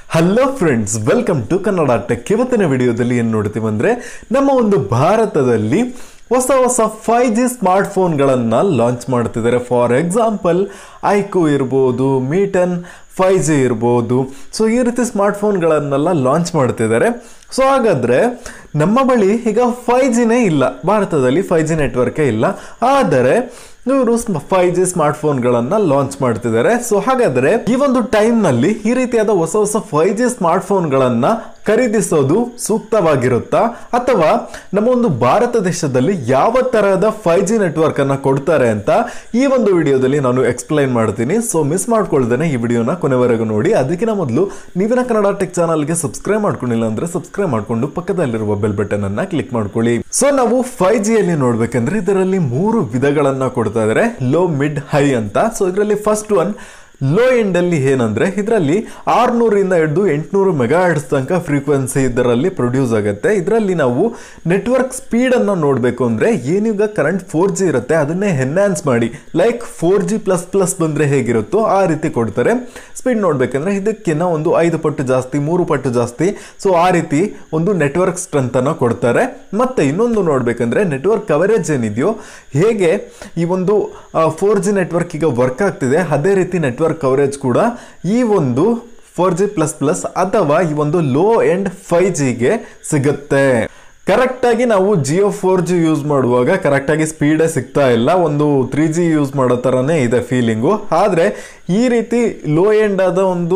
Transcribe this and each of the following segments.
hello friends welcome to Kannada tech ಇವತ್ತಿನ ವಿಡಿಯೋದಲ್ಲಿ ಏನು ನೋಡ್ತೀವಿ ಅಂದರೆ ನಮ್ಮ ಒಂದು ಭಾರತದಲ್ಲಿ ಹೊಸ ಹೊಸ ಫೈ ಜಿ ಸ್ಮಾರ್ಟ್ಫೋನ್ಗಳನ್ನು ಲಾಂಚ್ ಮಾಡ್ತಿದ್ದಾರೆ ಫಾರ್ ಎಕ್ಸಾಂಪಲ್ ಐಕೋ ಇರ್ಬೋದು ಮೀಟನ್ ಫೈ ಜಿ ಇರ್ಬೋದು ಸೊ ಈ ರೀತಿ ಸ್ಮಾರ್ಟ್ಫೋನ್ಗಳನ್ನೆಲ್ಲ ಲಾಂಚ್ ಮಾಡ್ತಿದ್ದಾರೆ ಸೊ ಹಾಗಾದರೆ ನಮ್ಮ ಬಳಿ ಈಗ ಫೈ ಜಿನೇ ಇಲ್ಲ ಭಾರತದಲ್ಲಿ ಫೈ ಜಿ ನೆಟ್ವರ್ಕೇ ಇಲ್ಲ ಆದರೆ ಇವರು ಫೈ ಜಿ ಸ್ಮಾರ್ಟ್ಫೋನ್ಗಳನ್ನು ಲಾಂಚ್ ಮಾಡ್ತಿದ್ದಾರೆ ಸೊ ಹಾಗಾದರೆ ಈ ಒಂದು ಟೈಮ್ನಲ್ಲಿ ಈ ರೀತಿಯಾದ ಹೊಸ ಹೊಸ ಫೈ ಜಿ ಸ್ಮಾರ್ಟ್ಫೋನ್ಗಳನ್ನು ಖರೀದಿಸೋದು ಸೂಕ್ತವಾಗಿರುತ್ತಾ ಅಥವಾ ನಮ್ಮ ಒಂದು ಭಾರತ ದೇಶದಲ್ಲಿ ಯಾವ ತರಹದ ಫೈ ಜಿ ನೆಟ್ವರ್ಕ್ ಅನ್ನ ಕೊಡ್ತಾರೆ ಅಂತ ಈ ಒಂದು ವಿಡಿಯೋದಲ್ಲಿ ನಾನು ಎಕ್ಸ್ಪ್ಲೈನ್ ಮಾಡ್ತೀನಿ ಸೊ ಮಿಸ್ ಮಾಡ್ಕೊಳ್ದೇನೆ ಈ ವಿಡಿಯೋನ ಕೊನೆವರೆಗೂ ನೋಡಿ ಅದಕ್ಕಿಂತ ಮೊದಲು ನೀವಿನ ಕನ್ನಡ ಟೆಕ್ ಚಾನಲ್ಗೆ ಸಬ್ಸ್ಕ್ರೈಬ್ ಮಾಡ್ಕೊಂಡಿಲ್ಲ ಅಂದ್ರೆ ಸಬ್ಸ್ಕ್ರೈಬ್ ಮಾಡ್ಕೊಂಡು ಪಕ್ಕದಲ್ಲಿರುವ ಬೆಲ್ ಬಟನ್ ಅನ್ನ ಕ್ಲಿಕ್ ಮಾಡ್ಕೊಳ್ಳಿ ಸೊ ನಾವು ಫೈ ಜಿಯಲ್ಲಿ ನೋಡ್ಬೇಕಂದ್ರೆ ಇದರಲ್ಲಿ ಮೂರು ವಿಧಗಳನ್ನ ಕೊಡ್ತಾ ಇದ್ದಾರೆ ಲೋ ಮಿಡ್ ಹೈ ಅಂತ ಸೊ ಇದರಲ್ಲಿ ಫಸ್ಟ್ ಒನ್ ಲೋ ಎಂಡ್ ಅಲ್ಲಿ ಏನಂದ್ರೆ ಇದರಲ್ಲಿ ಆರ್ನೂರಿಂದ ಹಿಡಿದು ಎಂಟುನೂರು ಮೆಗಾ ಹರ್ಟ್ಸ್ ತನಕ ಫ್ರೀಕ್ವೆನ್ಸಿ ಇದರಲ್ಲಿ ಪ್ರೊಡ್ಯೂಸ್ ಆಗುತ್ತೆ ಇದರಲ್ಲಿ ನಾವು ನೆಟ್ವರ್ಕ್ ಸ್ಪೀಡ್ ಅನ್ನು ನೋಡಬೇಕು ಅಂದ್ರೆ ಏನೀಗ ಕರೆಂಟ್ ಫೋರ್ ಜಿ ಇರುತ್ತೆ ಅದನ್ನೇ ಎನ್ಹಾನ್ಸ್ ಮಾಡಿ like four G plus plus ಬಂದ್ರೆ ಹೇಗಿರುತ್ತೋ ಆ ರೀತಿ ಕೊಡ್ತಾರೆ ಸ್ಪೀಡ್ ನೋಡ್ಬೇಕಂದ್ರೆ ಇದಕ್ಕಿಂತ ಒಂದು ಐದು ಪಟ್ಟು ಜಾಸ್ತಿ ಮೂರು ಪಟ್ಟು ಜಾಸ್ತಿ ಸೊ ಆ ರೀತಿ ಒಂದು ನೆಟ್ವರ್ಕ್ ಸ್ಟ್ರೆಂತ್ ಅನ್ನು ಕೊಡ್ತಾರೆ ಮತ್ತೆ ಇನ್ನೊಂದು ನೋಡ್ಬೇಕಂದ್ರೆ ನೆಟ್ವರ್ಕ್ ಕವರೇಜ್ ಏನಿದೆಯೋ ಹೇಗೆ ಈ ಒಂದು ಫೋರ್ ಜಿ ನೆಟ್ವರ್ಕ್ ಈಗ ವರ್ಕ್ ಆಗ್ತಿದೆ ಅದೇ ರೀತಿ ನೆಟ್ವರ್ಕ್ ಕವರೇಜ್ ಕೂಡ ಈ ಒಂದು ಫೋರ್ ಜಿ ಪ್ಲಸ್ ಪ್ಲಸ್ ಅಥವಾ ಈ ಒಂದು ಲೋ ಎಂಡ್ ಫೈ ಜಿಗೆ ಸಿಗುತ್ತೆ ಕರೆಕ್ಟಾಗಿ ನಾವು ಜಿಯೋ ಫೋರ್ ಜಿ ಯೂಸ್ ಮಾಡುವಾಗ ಕರೆಕ್ಟಾಗಿ ಸ್ಪೀಡೇ ಸಿಗ್ತಾ ಇಲ್ಲ ಒಂದು ತ್ರೀ ಜಿ ಯೂಸ್ ಮಾಡೋ ಥರನೇ ಇದೆ ಫೀಲಿಂಗು ಆದರೆ ಈ ರೀತಿ ಲೋ ಎಂಡ್ ಆದ ಒಂದು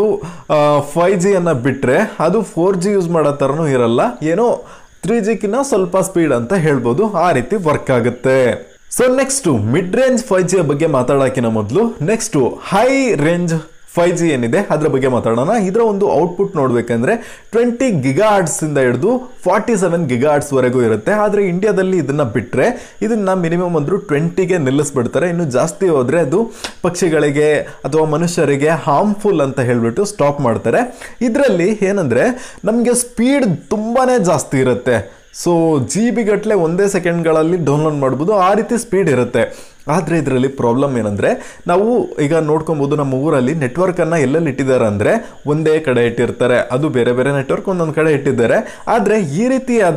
ಫೈ ಜಿಯನ್ನು ಬಿಟ್ಟರೆ ಅದು ಫೋರ್ ಜಿ ಯೂಸ್ ಮಾಡೋ ಥರನೂ ಇರಲ್ಲ ಏನೋ ತ್ರೀ ಜಿಗಿನ್ನ ಸ್ವಲ್ಪ ಸ್ಪೀಡ್ ಅಂತ ಹೇಳ್ಬೋದು ಆ ರೀತಿ ವರ್ಕ್ ಆಗುತ್ತೆ so next mid range five ಜಿಯ ಬಗ್ಗೆ ಮಾತಾಡೋಕ್ಕಿಂತ ಮೊದಲು next high range five G ಏನಿದೆ ಅದರ ಬಗ್ಗೆ ಮಾತಾಡೋಣ ಇದರ ಒಂದು ಔಟ್ಪುಟ್ ನೋಡಬೇಕಂದ್ರೆ ಟ್ವೆಂಟಿ ಗಿಗಾ ಇಂದ ಹಿಡಿದು ಫಾರ್ಟಿ ಸೆವೆನ್ ಗಿಗಾ ವರೆಗೂ ಇರುತ್ತೆ ಆದರೆ ಇಂಡಿಯಾದಲ್ಲಿ ಇದನ್ನ ಬಿಟ್ಟರೆ ಇದನ್ನ ಮಿನಿಮಮ್ ಅಂದರೂ ಟ್ವೆಂಟಿಗೆ ನಿಲ್ಲಿಸ್ಬಿಡ್ತಾರೆ ಇನ್ನು ಜಾಸ್ತಿ ಹೋದರೆ ಅದು ಪಕ್ಷಿಗಳಿಗೆ ಅಥವಾ ಮನುಷ್ಯರಿಗೆ ಹಾರ್ಮ್ಫುಲ್ ಅಂತ ಹೇಳ್ಬಿಟ್ಟು ಸ್ಟಾಪ್ ಮಾಡ್ತಾರೆ ಇದರಲ್ಲಿ ಏನಂದರೆ ನಮಗೆ ಸ್ಪೀಡ್ ತುಂಬಾ ಜಾಸ್ತಿ ಇರುತ್ತೆ ಸೊ ಜಿ ಬಿ ಗಟ್ಟಲೆ ಒಂದೇ ಸೆಕೆಂಡ್ಗಳಲ್ಲಿ ಡೌನ್ಲೋಡ್ ಮಾಡ್ಬೋದು ಆ ರೀತಿ ಸ್ಪೀಡ್ ಇರುತ್ತೆ ಆದರೆ ಇದರಲ್ಲಿ ಪ್ರಾಬ್ಲಮ್ ಏನಂದರೆ ನಾವು ಈಗ ನೋಡ್ಕೊಬೋದು ನಮ್ಮ ಊರಲ್ಲಿ ನೆಟ್ವರ್ಕನ್ನು ಎಲ್ಲೆಲ್ಲಿ ಇಟ್ಟಿದ್ದಾರೆ ಅಂದರೆ ಒಂದೇ ಕಡೆ ಇಟ್ಟಿರ್ತಾರೆ ಅದು ಬೇರೆ ಬೇರೆ ನೆಟ್ವರ್ಕ್ ಒಂದೊಂದು ಕಡೆ ಇಟ್ಟಿದ್ದಾರೆ ಆದರೆ ಈ ರೀತಿಯಾದ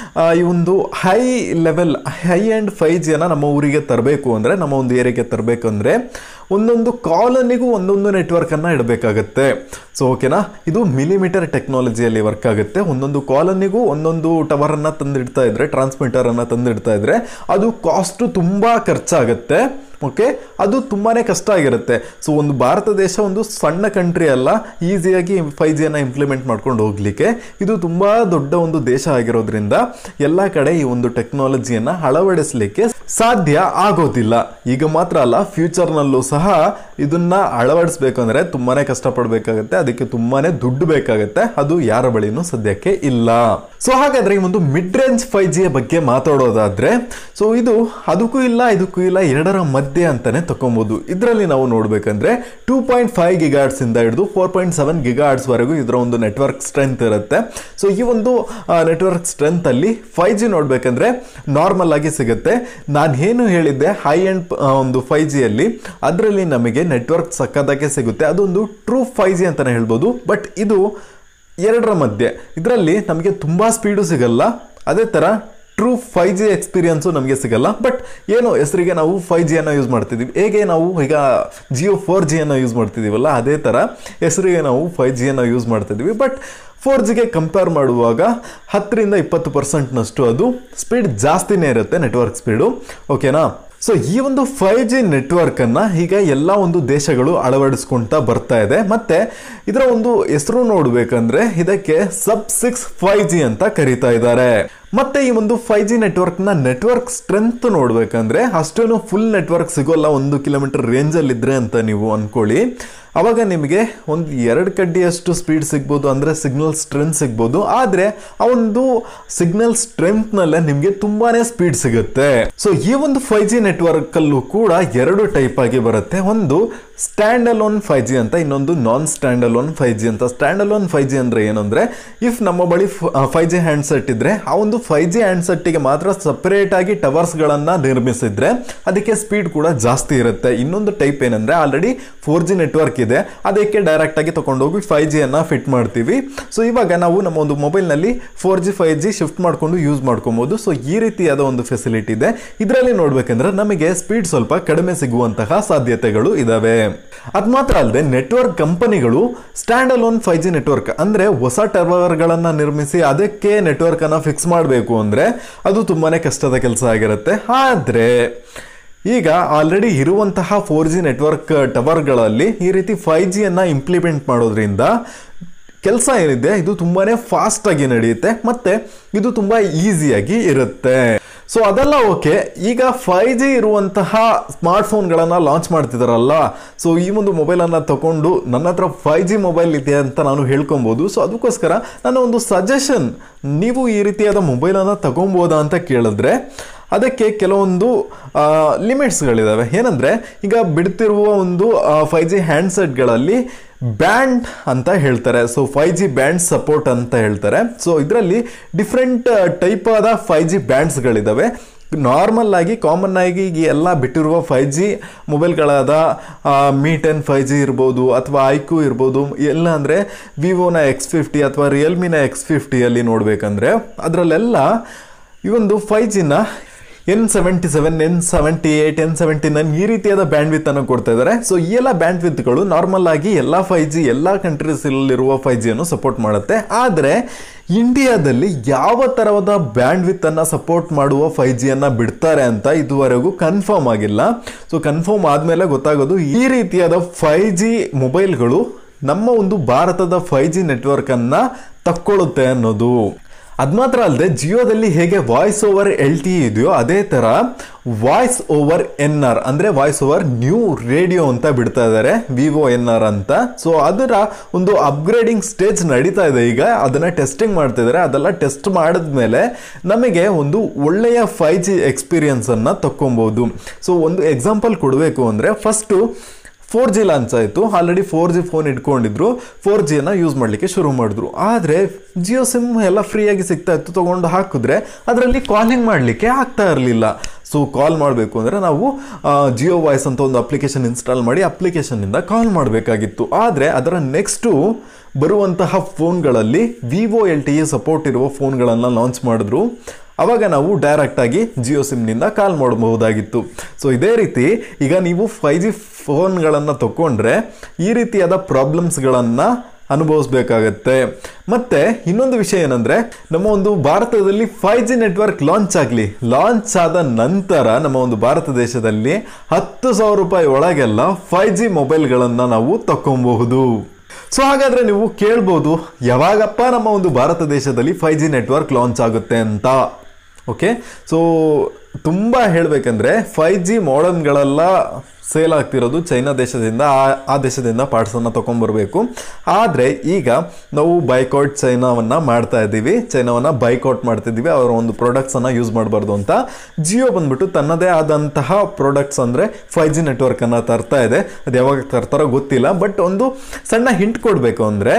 ಈ ಒಂದು high level high and five ಜಿಯನ್ನು ನಮ್ಮ ಊರಿಗೆ ತರಬೇಕು ಅಂದರೆ ನಮ್ಮ ಒಂದು ಏರಿಯಾಗೆ ತರಬೇಕು ಅಂದರೆ ಒಂದೊಂದು ಕಾಲನಿಗೂ ಒಂದೊಂದು ನೆಟ್ವರ್ಕನ್ನು ಇಡಬೇಕಾಗತ್ತೆ ಸೊ ಓಕೆನಾ ಇದು ಮಿಲಿಮೀಟರ್ ಟೆಕ್ನಾಲಜಿಯಲ್ಲಿ ವರ್ಕ್ ಆಗುತ್ತೆ ಒಂದೊಂದು ಕಾಲನಿಗೂ ಒಂದೊಂದು ಟವರನ್ನು ತಂದಿಡ್ತಾ ಇದ್ರೆ ಟ್ರಾನ್ಸ್ಮಿಟರನ್ನು ತಂದಿಡ್ತಾ ಇದ್ರೆ ಅದು ಕಾಸ್ಟು ತುಂಬ ಖರ್ಚಾಗುತ್ತೆ ಓಕೆ ಅದು ತುಂಬಾ ಕಷ್ಟ ಆಗಿರುತ್ತೆ ಸೊ ಒಂದು ಭಾರತ ದೇಶ ಒಂದು ಸಣ್ಣ ಕಂಟ್ರಿ ಅಲ್ಲ ಈಸಿಯಾಗಿ ಫೈ ಜಿಯನ್ನು ಇಂಪ್ಲಿಮೆಂಟ್ ಮಾಡ್ಕೊಂಡು ಹೋಗ್ಲಿಕ್ಕೆ ಇದು ತುಂಬ ದೊಡ್ಡ ಒಂದು ದೇಶ ಆಗಿರೋದ್ರಿಂದ ಎಲ್ಲ ಕಡೆ ಈ ಒಂದು ಟೆಕ್ನಾಲಜಿಯನ್ನು ಅಳವಡಿಸಲಿಕ್ಕೆ ಸಾಧ್ಯ ಆಗೋದಿಲ್ಲ ಈಗ ಮಾತ್ರ ಅಲ್ಲ ಫ್ಯೂಚರ್ನಲ್ಲೂ ಸಹ ಇದನ್ನ ಅಳವಡಿಸ್ಬೇಕಂದ್ರೆ ತುಂಬಾನೇ ಕಷ್ಟಪಡಬೇಕಾಗತ್ತೆ ಅದಕ್ಕೆ ತುಂಬಾನೇ ದುಡ್ಡು ಬೇಕಾಗತ್ತೆ ಅದು ಯಾರ ಬಳಿನೂ ಸದ್ಯಕ್ಕೆ ಇಲ್ಲ ಸೊ ಹಾಗಾದ್ರೆ ಈ ಒಂದು ಮಿಡ್ ರೇಂಜ್ ಫೈ ಜಿಯ ಬಗ್ಗೆ ಮಾತಾಡೋದಾದ್ರೆ ಸೊ ಇದು ಅದಕ್ಕೂ ಇಲ್ಲ ಇದಕ್ಕೂ ಇಲ್ಲ ಎರಡರ ಮಧ್ಯೆ ಅಂತಾನೆ ತಕೊಬಹುದು ಇದರಲ್ಲಿ ನಾವು ನೋಡ್ಬೇಕಂದ್ರೆ ಟೂ ಪಾಯಿಂಟ್ ಫೈವ್ ಗಿಗಾಡ್ಸ್ ಇಂದ ಹಿಡಿದು ಫೋರ್ ಪಾಯಿಂಟ್ ಸೆವೆನ್ ಗಿಗಾಡ್ಸ್ ವರೆಗೂ ಇದರ ಒಂದು ನೆಟ್ವರ್ಕ್ ಸ್ಟ್ರೆಂತ್ ಇರುತ್ತೆ ಸೊ ಈ ಒಂದು ನೆಟ್ವರ್ಕ್ ಸ್ಟ್ರೆಂತ್ ಅಲ್ಲಿ ಫೈವ್ ಜಿ ನೋಡ್ಬೇಕಂದ್ರೆ ನಾರ್ಮಲ್ ಆಗಿ ಸಿಗುತ್ತೆ ನಾನು ಏನು ಹೇಳಿದ್ದೆ ಹೈ ಅಂಡ್ ಒಂದು ಫೈವ್ ಜಿಯಲ್ಲಿ ಅದರಲ್ಲಿ ನಮಗೆ ನೆಟ್ವರ್ಕ್ ಸಕ್ಕದಾಗೆ ಸಿಗುತ್ತೆ ಅದೊಂದು ಟ್ರೂ ಫೈವ್ ಜಿ ಅಂತಾನೆ ಹೇಳ್ಬೋದು ಬಟ್ ಇದು ಎರಡರ ಮಧ್ಯೆ ಇದರಲ್ಲಿ ನಮಗೆ ತುಂಬ ಸ್ಪೀಡು ಸಿಗಲ್ಲ ಅದೇ ಥರ ಟ್ರೂ ಫೈ ಜಿ ಎಕ್ಸ್ಪೀರಿಯನ್ಸು ನಮಗೆ ಸಿಗಲ್ಲ ಬಟ್ ಏನು ಹೆಸರಿಗೆ ನಾವು ಫೈ ಜಿಯನ್ನು ಯೂಸ್ ಮಾಡ್ತಿದ್ದೀವಿ ಹೇಗೆ ನಾವು ಈಗ ಜಿಯೋ ಫೋರ್ ಜಿಯನ್ನು ಯೂಸ್ ಮಾಡ್ತಿದ್ದೀವಲ್ಲ ಅದೇ ಥರ ಹೆಸರಿಗೆ ನಾವು ಫೈ ಜಿಯನ್ನು ಯೂಸ್ ಮಾಡ್ತಿದ್ದೀವಿ ಬಟ್ ಫೋರ್ ಜಿಗೆ ಕಂಪೇರ್ ಮಾಡುವಾಗ ಹತ್ತರಿಂದ ಇಪ್ಪತ್ತು ಪರ್ಸೆಂಟ್ನಷ್ಟು ಅದು ಸ್ಪೀಡ್ ಜಾಸ್ತಿನೇ ಇರುತ್ತೆ ನೆಟ್ವರ್ಕ್ ಸ್ಪೀಡು ಓಕೆನಾ ಸೊ ಈ ಒಂದು ಫೈವ್ ಜಿ ನೆಟ್ವರ್ಕನ್ನು ಈಗ ಎಲ್ಲ ಒಂದು ದೇಶಗಳು ಅಳವಡಿಸ್ಕೊಳ್ತಾ ಬರ್ತಾ ಇದೆ ಮತ್ತೆ ಇದರ ಒಂದು ಹೆಸರು ನೋಡಬೇಕಂದ್ರೆ ಇದಕ್ಕೆ ಸಬ್ ಸಿಕ್ಸ್ ಫೈವ್ ಜಿ ಅಂತ ಕರೀತಾ ಇದ್ದಾರೆ ಮತ್ತೆ ಈ ಒಂದು ಫೈವ್ ಜಿ ನೆಟ್ವರ್ಕ್ನ ನೆಟ್ವರ್ಕ್ ಸ್ಟ್ರೆಂತ್ ನೋಡ್ಬೇಕಂದ್ರೆ ಅಷ್ಟೇನು ಫುಲ್ ನೆಟ್ವರ್ಕ್ ಸಿಗೋಲ್ಲ ಒಂದು ಕಿಲೋಮೀಟರ್ ರೇಂಜಲ್ಲಿ ಇದ್ರೆ ಅಂತ ನೀವು ಅನ್ಕೊಳ್ಳಿ ಅವಾಗ ನಿಮಗೆ ಒಂದು ಎರಡು ಕಡ್ಡಿಯಷ್ಟು ಸ್ಪೀಡ್ ಸಿಗ್ಬೋದು ಅಂದರೆ ಸಿಗ್ನಲ್ ಸ್ಟ್ರೆಂತ್ ಸಿಗ್ಬೋದು ಆದರೆ ಆ ಒಂದು ಸಿಗ್ನಲ್ ಸ್ಟ್ರೆಂತ್ನಲ್ಲೇ ನಿಮಗೆ ತುಂಬಾನೇ ಸ್ಪೀಡ್ ಸಿಗುತ್ತೆ ಸೊ ಈ ಒಂದು ಫೈವ್ ಜಿ ನೆಟ್ವರ್ಕ್ ಅಲ್ಲೂ ಕೂಡ ಎರಡು ಟೈಪ್ ಆಗಿ ಬರುತ್ತೆ ಒಂದು ಸ್ಟ್ಯಾಂಡ್ ಅಲೋನ್ ಫೈವ್ ಜಿ ಅಂತ ಇನ್ನೊಂದು non stand alone five G ಅಂತ ಸ್ಟ್ಯಾಂಡ್ ಅಲೋನ್ ಫೈವ್ ಜಿ ಅಂದರೆ ಏನಂದರೆ ಇಫ್ ನಮ್ಮ ಬಳಿ ಫೈವ್ ಜಿ ಹ್ಯಾಂಡ್ಸೆಟ್ ಇದ್ದರೆ ಆ ಒಂದು ಫೈವ್ ಜಿ ಹ್ಯಾಂಡ್ಸೆಟ್ಟಿಗೆ ಮಾತ್ರ ಸಪ್ರೇಟ್ ಆಗಿ ಟವರ್ಸ್ಗಳನ್ನು ನಿರ್ಮಿಸಿದ್ರೆ ಅದಕ್ಕೆ ಸ್ಪೀಡ್ ಕೂಡ ಜಾಸ್ತಿ ಇರುತ್ತೆ ಇನ್ನೊಂದು ಟೈಪ್ ಏನಂದರೆ ಆಲ್ರೆಡಿ ಫೋರ್ ಜಿ ನೆಟ್ವರ್ಕ್ ಇದೆ ಅದಕ್ಕೆ ಡೈರೆಕ್ಟ್ ಆಗಿ ತಗೊಂಡೋಗಿ ಫೈವ್ ಜಿಯನ್ನು ಫಿಟ್ ಮಾಡ್ತೀವಿ ಸೊ ಇವಾಗ ನಾವು ನಮ್ಮ ಒಂದು ಮೊಬೈಲ್ನಲ್ಲಿ four G five G shift ಮಾಡಿಕೊಂಡು ಯೂಸ್ ಮಾಡ್ಕೊಬೋದು ಸೊ ಈ ರೀತಿಯಾದ ಒಂದು ಫೆಸಿಲಿಟಿ ಇದೆ ಇದರಲ್ಲಿ ನೋಡ್ಬೇಕಂದ್ರೆ ನಮಗೆ ಸ್ಪೀಡ್ ಸ್ವಲ್ಪ ಕಡಿಮೆ ಸಿಗುವಂತಹ ಸಾಧ್ಯತೆಗಳು ಇದಾವೆ ಅದು ಮಾತ್ರ ಅಲ್ಲದೆ ನೆಟ್ವರ್ಕ್ ಕಂಪನಿಗಳು stand alone five G network ಅಂದ್ರೆ ಹೊಸ ಟವರ್ಗಳನ್ನು ನಿರ್ಮಿಸಿ ಅದಕ್ಕೆ ನೆಟ್ವರ್ಕ್ ಅನ್ನ ಫಿಕ್ಸ್ ಮಾಡಬೇಕು ಅಂದ್ರೆ ಅದು ತುಂಬಾನೇ ಕಷ್ಟದ ಕೆಲಸ ಆಗಿರುತ್ತೆ ಆದ್ರೆ ಈಗ ಆಲ್ರೆಡಿ ಇರುವಂತಹ ಫೋರ್ ಜಿ ನೆಟ್ವರ್ಕ್ ಟವರ್ಗಳಲ್ಲಿ ಈ ರೀತಿ ಫೈವ್ ಜಿಯನ್ನು ಇಂಪ್ಲಿಮೆಂಟ್ ಮಾಡೋದ್ರಿಂದ ಕೆಲಸ ಏನಿದೆ ಇದು ತುಂಬಾನೇ ಫಾಸ್ಟ್ ಆಗಿ ನಡೆಯುತ್ತೆ ಮತ್ತೆ ಇದು ತುಂಬಾ ಈಸಿಯಾಗಿ ಇರುತ್ತೆ ಸೊ ಅದೆಲ್ಲ ಓಕೆ ಈಗ ಫೈವ್ ಜಿ ಇರುವಂತಹ ಸ್ಮಾರ್ಟ್ಫೋನ್ಗಳನ್ನು ಲಾಂಚ್ ಮಾಡ್ತಿದಾರಲ್ಲ ಸೊ ಈ ಒಂದು ಮೊಬೈಲನ್ನು ತಗೊಂಡು ನನ್ನ ಹತ್ರ ಫೈವ್ ಜಿ ಮೊಬೈಲ್ ಇದೆ ಅಂತ ನಾನು ಹೇಳ್ಕೊಬೋದು ಸೊ ಅದಕ್ಕೋಸ್ಕರ ನನ್ನ ಒಂದು ಸಜೆಷನ್ ನೀವು ಈ ರೀತಿಯಾದ ಮೊಬೈಲನ್ನು ತಗೊಬೋದಾ ಅಂತ ಕೇಳಿದ್ರೆ ಅದಕ್ಕೆ ಕೆಲವೊಂದು ಲಿಮಿಟ್ಸ್ಗಳಿದ್ದಾವೆ ಏನಂದರೆ ಈಗ ಬಿಡ್ತಿರುವ ಒಂದು ಫೈವ್ ಜಿ ಹ್ಯಾಂಡ್ಸೆಟ್ಗಳಲ್ಲಿ ಬ್ಯಾಂಡ್ ಅಂತ ಹೇಳ್ತಾರೆ so five G band support ಅಂತ ಹೇಳ್ತಾರೆ ಸೊ ಇದರಲ್ಲಿ ಡಿಫ್ರೆಂಟ್ ಟೈಪ್ ಆದ ಫೈವ್ ಜಿ ಬ್ಯಾಂಡ್ಸ್ಗಳಿದ್ದಾವೆ ನಾರ್ಮಲ್ ಆಗಿ ಕಾಮನ್ ಆಗಿ ಈಗ ಎಲ್ಲ ಬಿಟ್ಟಿರುವ ಫೈವ್ ಜಿ ಮೊಬೈಲ್ಗಳಾದ ಮೀ ಟೆನ್ ಫೈವ್ ಜಿ ಇರ್ಬೋದು ಅಥವಾ ಐಕ್ಯೂ ಇರ್ಬೋದು ಎಲ್ಲ ಅಂದರೆ ವಿವೋನ ಎಕ್ಸ್ ಫಿಫ್ಟಿ ಅಥವಾ ರಿಯಲ್ಮಿನ ಎಕ್ಸ್ ಫಿಫ್ಟಿಯಲ್ಲಿ ನೋಡಬೇಕಂದ್ರೆ ಅದರಲ್ಲೆಲ್ಲ ಈ ಒಂದು ಫೈವ್ ಜಿನ N seventy seven N seventy eight N seventy nine ಈ ರೀತಿಯಾದ ಬ್ಯಾಂಡ್ ವಿತ್ ಅನ್ನು ಕೊಡ್ತಾ ಇದ್ದಾರೆ ಸೊ ಈ ಎಲ್ಲ ಬ್ಯಾಂಡ್ ವಿತ್ಗಳು ನಾರ್ಮಲ್ ಆಗಿ ಎಲ್ಲ ಫೈವ್ ಜಿ ಎಲ್ಲ ಕಂಟ್ರೀಸಲ್ಲಿರುವ ಫೈವ್ ಜಿಯನ್ನು ಸಪೋರ್ಟ್ ಮಾಡುತ್ತೆ ಆದರೆ ಇಂಡಿಯಾದಲ್ಲಿ ಯಾವ ಥರದ ಬ್ಯಾಂಡ್ ವಿತ್ ಅನ್ನ ಸಪೋರ್ಟ್ ಮಾಡುವ ಫೈವ್ ಜಿಯನ್ನು ಬಿಡ್ತಾರೆ ಅಂತ ಇದುವರೆಗೂ ಕನ್ಫರ್ಮ್ ಆಗಿಲ್ಲ ಸೊ ಕನ್ಫರ್ಮ್ ಆದಮೇಲೆ ಗೊತ್ತಾಗೋದು ಈ ರೀತಿಯಾದ ಫೈವ್ ಜಿ ಮೊಬೈಲ್ಗಳು ನಮ್ಮ ಒಂದು ಭಾರತದ ಫೈವ್ ಜಿ ನೆಟ್ವರ್ಕನ್ನು ತಕ್ಕೊಳ್ಳುತ್ತೆ ಅನ್ನೋದು ಅದು ಮಾತ್ರ ಅಲ್ಲದೆ ಜಿಯೋದಲ್ಲಿ ಹೇಗೆ ವಾಯ್ಸ್ ಓವರ್ ಎಲ್ ಟಿ ಇದೆಯೋ ಅದೇ ಥರ ವಾಯ್ಸ್ ಓವರ್ ಎನ್ ಆರ್ ಅಂದರೆ ವಾಯ್ಸ್ ಓವರ್ ನ್ಯೂ ರೇಡಿಯೋ ಅಂತ ಬಿಡ್ತಾ ಇದ್ದಾರೆ ವಿವೋ ಎನ್ ಆರ್ ಅಂತ ಸೊ ಅದರ ಒಂದು ಅಪ್ಗ್ರೇಡಿಂಗ್ ಸ್ಟೇಜ್ ನಡೀತಾ ಇದೆ ಈಗ ಅದನ್ನು ಟೆಸ್ಟಿಂಗ್ ಮಾಡ್ತಿದ್ದಾರೆ ಅದೆಲ್ಲ ಟೆಸ್ಟ್ ಮಾಡಿದ್ಮೇಲೆ ನಮಗೆ ಒಂದು ಒಳ್ಳೆಯ ಫೈ ಜಿ ಎಕ್ಸ್ಪೀರಿಯನ್ಸನ್ನು ತಕ್ಕೊಬೋದು ಸೊ ಒಂದು ಎಕ್ಸಾಂಪಲ್ ಕೊಡಬೇಕು ಅಂದರೆ ಫಸ್ಟು ಫೋರ್ ಜಿ ಲಾಂಚ್ ಆಯಿತು ಆಲ್ರೆಡಿ ಫೋರ್ ಜಿ ಫೋನ್ ಇಟ್ಕೊಂಡಿದ್ರು ಫೋರ್ ಜಿಯನ್ನು ಯೂಸ್ ಮಾಡಲಿಕ್ಕೆ ಶುರು ಮಾಡಿದ್ರು ಆದರೆ ಜಿಯೋ ಸಿಮ್ ಎಲ್ಲ ಫ್ರೀಯಾಗಿ ಸಿಗ್ತಾ ಇತ್ತು ತೊಗೊಂಡು ಹಾಕಿದ್ರೆ ಅದರಲ್ಲಿ ಕಾಲಿಂಗ್ ಮಾಡಲಿಕ್ಕೆ ಆಗ್ತಾ ಇರಲಿಲ್ಲ ಸೊ ಕಾಲ್ ಮಾಡಬೇಕು ಅಂದರೆ ನಾವು ಜಿಯೋ ವಾಯ್ಸ್ ಅಂತ ಒಂದು ಅಪ್ಲಿಕೇಶನ್ ಇನ್ಸ್ಟಾಲ್ ಮಾಡಿ ಅಪ್ಲಿಕೇಶನ್ನಿಂದ ಕಾಲ್ ಮಾಡಬೇಕಾಗಿತ್ತು ಆದರೆ ಅದರ ನೆಕ್ಸ್ಟು ಬರುವಂತಹ ಫೋನ್ಗಳಲ್ಲಿ Vivo L T E support ಇರುವ ಫೋನ್ಗಳನ್ನು ಲಾಂಚ್ ಮಾಡಿದ್ರು ಅವಾಗ ನಾವು ಡೈರೆಕ್ಟಾಗಿ ಜಿಯೋ ಸಿಮ್ನಿಂದ ಕಾಲ್ ಮಾಡಬಹುದಾಗಿತ್ತು ಸೊ ಇದೇ ರೀತಿ ಈಗ ನೀವು ಫೈ ಜಿ ಫೋನ್ಗಳನ್ನು ತಗೊಂಡ್ರೆ ಈ ರೀತಿಯಾದ ಪ್ರಾಬ್ಲಮ್ಸ್ಗಳನ್ನು ಅನುಭವಿಸ್ಬೇಕಾಗತ್ತೆ ಮತ್ತೆ ಇನ್ನೊಂದು ವಿಷಯ ಏನಂದ್ರೆ ನಮ್ಮ ಒಂದು ಭಾರತದಲ್ಲಿ ಫೈವ್ ಜಿ ನೆಟ್ವರ್ಕ್ ಲಾಂಚ್ ಆಗಲಿ ಲಾಂಚ್ ಆದ ನಂತರ ನಮ್ಮ ಒಂದು ಭಾರತ ದೇಶದಲ್ಲಿ ಹತ್ತು ಸಾವಿರ ರೂಪಾಯಿ ಒಳಗೆಲ್ಲ ಫೈವ್ ಜಿ ಮೊಬೈಲ್ಗಳನ್ನು ನಾವು ತಗೊಬಹುದು ಸೊ ಹಾಗಾದ್ರೆ ನೀವು ಕೇಳ್ಬೋದು ಯಾವಾಗಪ್ಪ ನಮ್ಮ ಒಂದು ಭಾರತ ದೇಶದಲ್ಲಿ ಫೈವ್ ಜಿ ನೆಟ್ವರ್ಕ್ ಲಾಂಚ್ ಆಗುತ್ತೆ ಅಂತ ಓಕೆ ಸೊ ತುಂಬ ಹೇಳಬೇಕಂದ್ರೆ ಫೈವ್ ಜಿ ಮಾಡರ್ನ್ಗಳೆಲ್ಲ ಸೇಲ್ ಆಗ್ತಿರೋದು ಚೈನಾ ದೇಶದಿಂದ ಆ ಆ ದೇಶದಿಂದ ಪಾರ್ಟ್ಸನ್ನು ತೊಗೊಂಬರ್ಬೇಕು ಆದರೆ ಈಗ ನಾವು ಬೈಕೌಟ್ ಚೈನಾವನ್ನು ಮಾಡ್ತಾ ಇದ್ದೀವಿ ಚೈನಾವನ್ನು ಬೈಕೌಟ್ ಮಾಡ್ತಿದ್ದೀವಿ ಅವರ ಒಂದು ಪ್ರಾಡಕ್ಟ್ಸನ್ನು ಯೂಸ್ ಮಾಡಬಾರ್ದು ಅಂತ ಜಿಯೋ ಬಂದ್ಬಿಟ್ಟು ತನ್ನದೇ ಆದಂತಹ ಪ್ರಾಡಕ್ಟ್ಸ್ ಅಂದರೆ ಫೈವ್ ಜಿ ನೆಟ್ವರ್ಕನ್ನು ತರ್ತಾ ಇದೆ ಅದು ಯಾವಾಗ ತರ್ತಾರೋ ಗೊತ್ತಿಲ್ಲ ಬಟ್ ಒಂದು ಸಣ್ಣ ಹಿಂಟ್ ಕೊಡಬೇಕು ಅಂದರೆ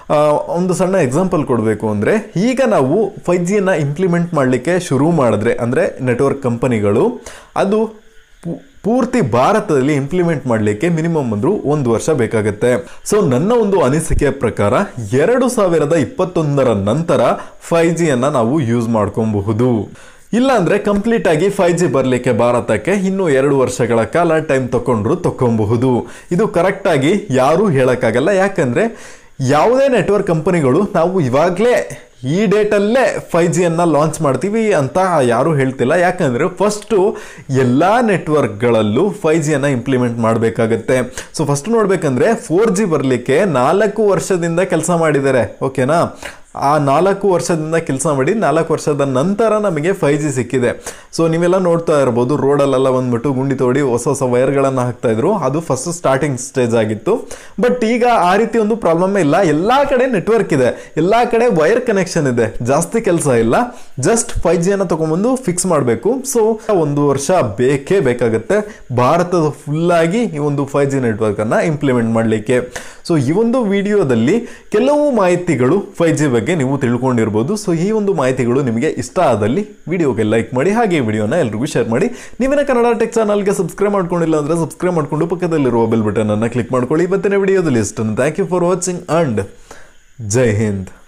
ಒಂದು ಸಣ್ಣ ಎಕ್ಸಾಂಪಲ್ ಕೊಡಬೇಕು ಅಂದರೆ ಈಗ ನಾವು ಫೈವ್ ಜಿಯನ್ನು ಇಂಪ್ಲಿಮೆಂಟ್ ಮಾಡಲಿಕ್ಕೆ ಶುರು ಮಾಡಿದ್ರೆ ಅಂದರೆ ನೆಟ್ವರ್ಕ್ ಕಂಪನಿಗಳು ಅದು ಪೂ- ಪೂರ್ತಿ ಭಾರತದಲ್ಲಿ ಇಂಪ್ಲಿಮೆಂಟ್ ಮಾಡಲಿಕ್ಕೆ ಮಿನಿಮಮ್ ಅಂದರೂ ಒಂದು ವರ್ಷ ಬೇಕಾಗುತ್ತೆ ಸೊ ನನ್ನ ಒಂದು ಅನಿಸಿಕೆಯ ಪ್ರಕಾರ ಎರಡು ಸಾವಿರದ ಇಪ್ಪತ್ತೊಂದರ ನಂತರ ಫೈವ್ ಜಿಯನ್ನು ನಾವು ಯೂಸ್ ಮಾಡ್ಕೊಬಹುದು ಇಲ್ಲಾಂದ್ರೆ ಕಂಪ್ಲೀಟ್ ಆಗಿ ಫೈವ್ ಜಿ ಬರಲಿಕ್ಕೆ ಭಾರತಕ್ಕೆ ಇನ್ನೂ ಎರಡು ವರ್ಷಗಳ ಕಾಲ ಟೈಮ್ ತಗೊಂಡ್ರು ತಗೊಬಹುದು ಇದು ಕರೆಕ್ಟಾಗಿ ಯಾರೂ ಹೇಳೋಕ್ಕಾಗಲ್ಲ ಯಾಕಂದ್ರೆ ಯಾವುದೇ ನೆಟ್ವರ್ಕ್ ಕಂಪನಿಗಳು ನಾವು ಇವಾಗಲೇ ಈ ಡೇಟಲ್ಲೇ ಫೈವ್ ಜಿಯನ್ನು ಲಾಂಚ್ ಮಾಡ್ತೀವಿ ಅಂತ ಯಾರೂ ಹೇಳ್ತಿಲ್ಲ ಯಾಕಂದರೆ ಫಸ್ಟು ಎಲ್ಲ ನೆಟ್ವರ್ಕ್ಗಳಲ್ಲೂ ಫೈವ್ ಜಿಯನ್ನು ಇಂಪ್ಲಿಮೆಂಟ್ ಮಾಡಬೇಕಾಗತ್ತೆ ಸೊ ಫಸ್ಟ್ ನೋಡಬೇಕಂದ್ರೆ ಫೋರ್ ಜಿ ಬರಲಿಕ್ಕೆ ನಾಲ್ಕು ವರ್ಷದಿಂದ ಕೆಲಸ ಮಾಡಿದ್ದಾರೆ ಓಕೆನಾ ಆ ನಾಲ್ಕು ವರ್ಷದಿಂದ ಕೆಲಸ ಮಾಡಿ ನಾಲ್ಕು ವರ್ಷದ ನಂತರ ನಮಗೆ ಫೈವ್ ಜಿ ಸಿಕ್ಕಿದೆ ಸೊ ನೀವೆಲ್ಲ ನೋಡ್ತಾ ಇರ್ಬೋದು ರೋಡಲ್ಲೆಲ್ಲ ಬಂದ್ಬಿಟ್ಟು ಗುಂಡಿ ತೋಡಿ ಹೊಸ ಹೊಸ ವೈರ್ಗಳನ್ನು ಹಾಕ್ತಾ ಇದ್ರು ಅದು ಫಸ್ಟ್ ಸ್ಟಾರ್ಟಿಂಗ್ ಸ್ಟೇಜ್ ಆಗಿತ್ತು ಬಟ್ ಈಗ ಆ ರೀತಿ ಒಂದು ಪ್ರಾಬ್ಲಮ್ ಇಲ್ಲ ಎಲ್ಲ ಕಡೆ ನೆಟ್ವರ್ಕ್ ಇದೆ ಎಲ್ಲ ಕಡೆ ವೈರ್ ಕನೆಕ್ಷನ್ ಇದೆ ಜಾಸ್ತಿ ಕೆಲಸ ಇಲ್ಲ ಜಸ್ಟ್ ಫೈವ್ ಜಿಯನ್ನು ತಗೊಂಬಂದು ಫಿಕ್ಸ್ ಮಾಡಬೇಕು ಸೊ ಒಂದು ವರ್ಷ ಬೇಕೇ ಬೇಕಾಗುತ್ತೆ ಭಾರತದ ಫುಲ್ಲಾಗಿ ಈ ಒಂದು ಫೈವ್ ಜಿ ನೆಟ್ವರ್ಕನ್ನು ಇಂಪ್ಲಿಮೆಂಟ್ ಮಾಡಲಿಕ್ಕೆ ಸೊ ಈ ಒಂದು ವಿಡಿಯೋದಲ್ಲಿ ಕೆಲವು ಮಾಹಿತಿಗಳು ಫೈವ್ ಜಿ ಬಗ್ಗೆ ನೀವು ತಿಳ್ಕೊಂಡಿರ್ಬೋದು ಸೊ ಈ ಒಂದು ಮಾಹಿತಿಗಳು ನಿಮಗೆ ಇಷ್ಟ ಆದಲ್ಲಿ ವಿಡಿಯೋಗೆ ಲೈಕ್ ಮಾಡಿ ಹಾಗೆ ವಿಡಿಯೋನ ಎಲ್ರಿಗೂ ಶೇರ್ ಮಾಡಿ ನೀವೇನ ಕನ್ನಡ ಟೆಕ್ ಚಾನಲ್ಗೆ ಸಬ್ಸ್ಕ್ರೈಬ್ ಮಾಡ್ಕೊಂಡಿಲ್ಲ ಅಂದರೆ ಸಬ್ಸ್ಕ್ರೈಬ್ ಮಾಡಿಕೊಂಡು ಪಕ್ಕದಲ್ಲಿರುವ ಬೆಲ್ ಬಟನ್ ಅನ್ನು ಕ್ಲಿಕ್ ಮಾಡ್ಕೊಳ್ಳಿ ಇವತ್ತಿನ ವಿಡಿಯೋದಲ್ಲಿ ಇಷ್ಟನ್ನು thank you for watching and Jai Hind